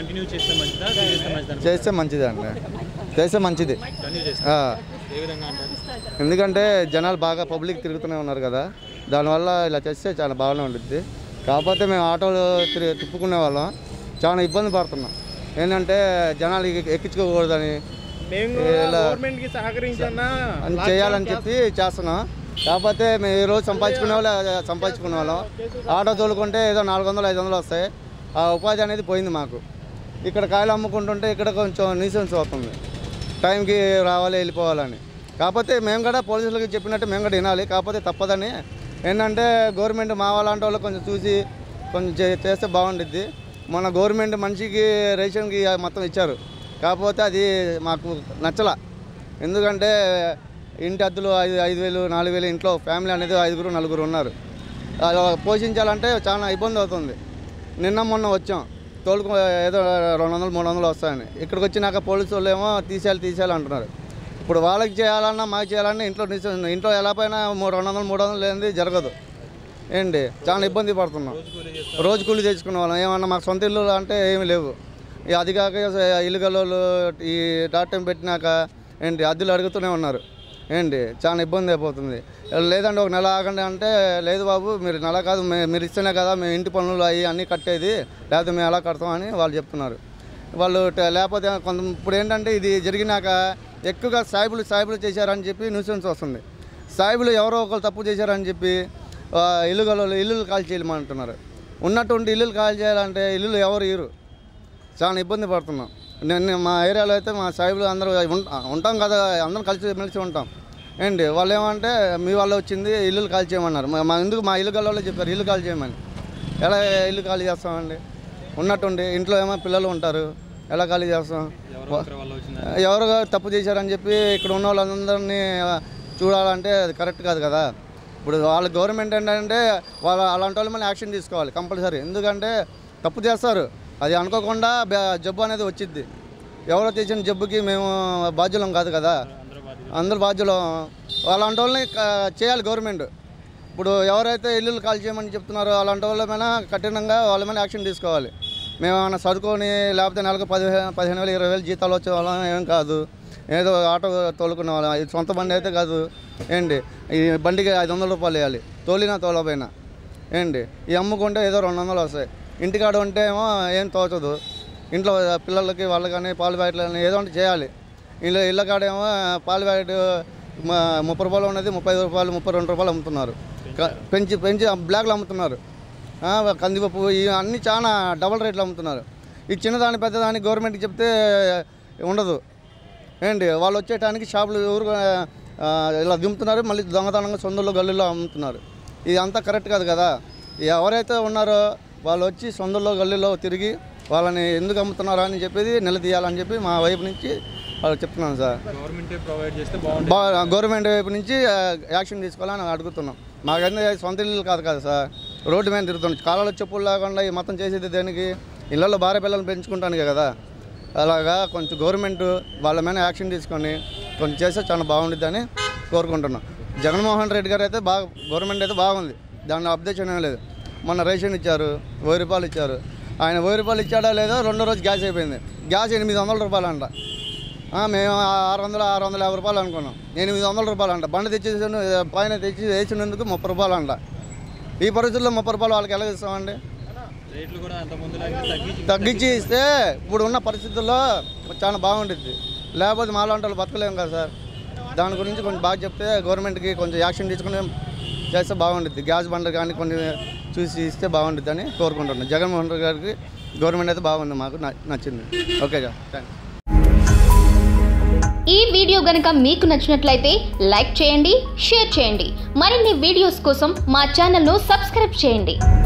continue చేస్తే మంచిదా చేస్తే మంచిదా చేస్తే మంచిది అండి చేస్తే మంచిది కంటిన్యూ చేస్తే ఆ, ఏ విధంగా అంటారు ఎందుకంటే జనాలు బాగా పబ్లిక్ తిరుగుతూనే ఉన్నారు కదా దానివల్ల ఇలా చేస్తే చాలా బాగానే ఉంటుంది కాకపోతే మేము ఆటోలు తిరిగి తిప్పుకునే వాళ్ళం చాలా ఇబ్బంది పడుతున్నాం ఏంటంటే జనాలు ఎక్కి- ఎక్కించుకోకూడదని మేము ఇలా గవర్నమెంట్ కి సహకరించన్నా అని చేయాలని చెప్పి చేస్తున్నాం కాకపోతే మేము ఈ రోజు సంపాదించుకునే వాళ్ళు సంపాదించుకునే వాళ్ళం ఆటో తోలుకుంటే ఏదో నాలుగు వందలు ఐదు వందలు వస్తాయి ఆ ఉపాధి అనేది పోయింది మాకు ఇక్కడ కాయలు అమ్ముకుంటుంటే ఇక్కడ కొంచెం నీసెన్స్ అవుతుంది టైంకి రావాలి వెళ్ళిపోవాలని కాకపోతే మేము కూడా పోలీసులకి చెప్పినట్టు మేము కూడా వినాలి కాకపోతే తప్పదని ఏంటంటే గవర్నమెంట్ మా వాళ్ళంటి వాళ్ళు కొంచెం చూసి కొంచెం చే- చేస్తే బాగుండిద్ది మన గవర్నమెంట్ మనిషికి రేషన్కి మొత్తం ఇచ్చారు కాకపోతే అది మాకు నచ్చలా ఎందుకంటే ఇంటి అద్దెలు ఐదు ఐదు వేలు నాలుగు వేలు ఇంట్లో ఫ్యామిలీ అనేది ఐదుగురు నలుగురు ఉన్నారు అలా పోషించాలంటే చాలా ఇబ్బంది అవుతుంది నిన్న మొన్న వచ్చాం తోలుకు ఏదో రెండు వందలు మూడు వందలు వస్తాయని ఇక్కడికి వచ్చినాక పోలీసు వాళ్ళు ఏమో తీసేయాలి తీసేయాలి అంటున్నారు ఇప్పుడు వాళ్ళకి చేయాలన్నా మాకు చేయాలన్నా ఇంట్లో నిల్చో- ఇంట్లో ఎలా పైన మూడు రెండు వందలు మూడు వందలు లేనిది జరగదు ఏంటి చాలా ఇబ్బంది పడుతున్నాం రోజు కూలి తెచ్చుకునే వాళ్ళం ఏమన్నా మాకు సొంత ఇల్లు అంటే ఏమీ లేవు ఇక అది కాక ఇల్లు గల్లోళ్ళు ఈ డాట్ టైం పెట్టినాక ఏంటి అద్దెలు అడుగుతూనే ఉన్నారు ఏంటి చాలా ఇబ్బంది అయిపోతుంది లేదంటే ఒక నెల ఆగండి అంటే లేదు బాబు మీరు నెల కాదు మే- మీరు ఇస్తేనే కదా మేము ఇంటి పనులు అవి అన్నీ కట్టేది లేకపోతే మేము ఎలా కడతామని వాళ్ళు చెప్తున్నారు వాళ్ళు ట- లేకపోతే కొంత ఇప్పుడు ఏంటంటే ఇది జరిగినాక ఎక్కువగా సాయిబులు సాయిబులు చేశారని చెప్పి న్యూసెన్స్ వస్తుంది సాయిబులు ఎవరో ఒకరు తప్పు చేశారని చెప్పి ఆ, ఇల్లు గల ఇల్లులు కాల్ చేయమంటున్నారు ఉన్నటువంటి ఇల్లులు కాల్ చేయాలంటే ఇల్లులు ఎవరు ఇరు చాలా ఇబ్బంది పడుతున్నాం నేను మా ఏరియాలో అయితే మా సాయిబులు అందరూ ఉం- ఉంటాం కదా అందరం కలిసి మెలిసి ఉంటాం ఏంటి వాళ్ళు ఏమంటే మీ వాళ్ళు వచ్చింది ఇల్లులు కాల్ చేయమన్నారు మా- మా ఎందుకు మా ఇల్లు గల్లో చెప్పారు ఇల్లు కాల్ చేయమని ఎలా ఇల్లు ఖాళీ చేస్తామండి ఉన్నట్టుండి ఇంట్లో ఏమో పిల్లలు ఉంటారు ఎలా ఖాళీ చేస్తాం ఎవరో ఒకరి వల్ల వచ్చిందా ఎవరు తప్పు చేశారని చెప్పి ఇక్కడ ఉన్న వాళ్ళందరినీ చూడాలంటే అది కరెక్ట్ కాదు కదా ఇప్పుడు వాళ్ళ గవర్నమెంట్ ఏంటంటే వాళ్ళ అలాంటి వాళ్ళ మీద యాక్షన్ తీసుకోవాలి కంపల్సరీ ఎందుకంటే తప్పు చేస్తారు అది అనుకోకుండా బ- జబ్బు అనేది వచ్చింది ఎవరో చేసిన జబ్బుకి మేము బాధ్యులం కాదు కదా అందరు బాధ్యులు అలాంటి వాళ్ళని క- చేయాలి గవర్నమెంట్ ఇప్పుడు ఎవరైతే ఇల్లులు కాల్ చేయమని చెప్తున్నారో అలాంటి వాళ్ళ మీద కఠినంగా వాళ్ళ మీద యాక్షన్ తీసుకోవాలి మేము ఏమైనా చదువుకొని లేకపోతే నెలకు పదిహేను పదిహేను వేలు ఇరవై వేలు జీతాలు వచ్చే వాళ్ళం ఏం కాదు ఏదో ఆటో తోలుకునే వాళ్ళం ఇది సొంత బండి అయితే కాదు ఏంటి ఈ బండికి ఐదు వందల రూపాయలు వేయాలి తోలినా తోలపోయినా ఏంటి ఈ అమ్ముకుంటే ఏదో రెండు వందలు వస్తాయి ఇంటికాడ ఉంటే ఏమో ఏం తోచదు ఇంట్లో పిల్లలకి వాళ్ళకి కానీ పాలు ప్యాకెట్లు కానీ ఏదో ఒకటి చేయాలి ఇళ్ళ ఇళ్ళ కాడేమో పాలు ప్యాకెట్ మ- ముప్పై రూపాయలు ఉన్నది ముప్పై ఐదు రూపాయలు ముప్పై రెండు రూపాయలు అమ్ముతున్నారు క- పెంచి పెంచి బ్లాక్లో అమ్ముతున్నారు ఆ, కందిపప్పు ఇవి అన్నీ చాలా డబల్ రేట్లు అమ్ముతున్నారు ఈ చిన్నదాని పెద్దదాని గవర్నమెంట్కి చెప్తే ఉండదు ఏంటి వాళ్ళు వచ్చేటానికి షాపులు ఎవరు ఆ, ఇలా దింపుతున్నారు మళ్ళీ దొంగతనంగా సొందుల్లో గల్లీలో అమ్ముతున్నారు ఇది అంతా కరెక్ట్ కాదు కదా ఎవరైతే ఉన్నారో వాళ్ళు వచ్చి సొందుల్లో గల్లీలో తిరిగి వాళ్ళని ఎందుకు అమ్ముతున్నారా అని చెప్పేది నిలదీయాలని చెప్పి మా వైపు నుంచి వాళ్ళు చెప్తున్నాను సార్ గవర్నమెంటే ప్రొవైడ్ చేస్తే బాగుంటుంది బా గవర్నమెంట్ వైపు నుంచి ఆ, యాక్షన్ తీసుకోవాలని అడుగుతున్నాం మాకైతే సొంత ఇల్లు కాదు కదా సార్ రోడ్డు మీద తిరుగుతున్నాం కాలంలో చెప్పులు లేకుండా ఈ మొత్తం చేసేది దేనికి ఇళ్ళల్లో భార్య పిల్లలు పెంచుకుంటానికి కదా అలాగా కొంచెం గవర్నమెంట్ వాళ్ళ మీద యాక్షన్ తీసుకొని కొంచెం చేస్తే చాలా బాగుండిద్దని కోరుకుంటున్నాం జగన్మోహన్ రెడ్డి గారు అయితే బాగా గవర్నమెంట్ అయితే బాగుంది దాంట్లో అప్డేషన్ ఏం లేదు మొన్న రేషన్ ఇచ్చారు వెయ్యి రూపాయలు ఇచ్చారు ఆయన వెయ్యి రూపాయలు ఇచ్చాడో లేదో రెండో రోజు గ్యాస్ అయిపోయింది గ్యాస్ ఎనిమిది వందల రూపాయలు అంట ఆ, మేము ఆరు వందలు ఆరు వందల యాభై రూపాయలు అనుకున్నాం ఎనిమిది వందల రూపాయలు అంట బండి తెచ్చి పైన తెచ్చి వేసినందుకు ముప్పై రూపాయలు అంట ఈ పరిస్థితుల్లో ముప్పై రూపాయలు వాళ్ళకి ఎలా ఇస్తామండి రేట్లు కూడా అంత ముందు తగ్గించి తగ్గించి ఇస్తే ఇప్పుడు ఉన్న పరిస్థితుల్లో చాలా బాగుంటుంది లేకపోతే మాలాంటి వాళ్ళు బతకలేము కదా సార్ దాని గురించి కొంచెం బాగా చెప్తే గవర్నమెంట్కి కొంచెం యాక్షన్ తీసుకుని చేస్తే బాగుంటుంది గ్యాస్ బండ కానీ కొన్ని చూసి ఇస్తే బాగుంటుంది అని కోరుకుంటున్నాను జగన్మోహన్ రెడ్డి గారికి గవర్నమెంట్ అయితే బాగుంది మాకు న- నచ్చింది ఓకే సార్ థ్యాంక్స్ ఈ వీడియో గనుక మీకు నచ్చినట్లయితే లైక్ చేయండి షేర్ చేయండి మరిన్ని వీడియోస్ కోసం మా ఛానల్ను సబ్స్క్రైబ్ చేయండి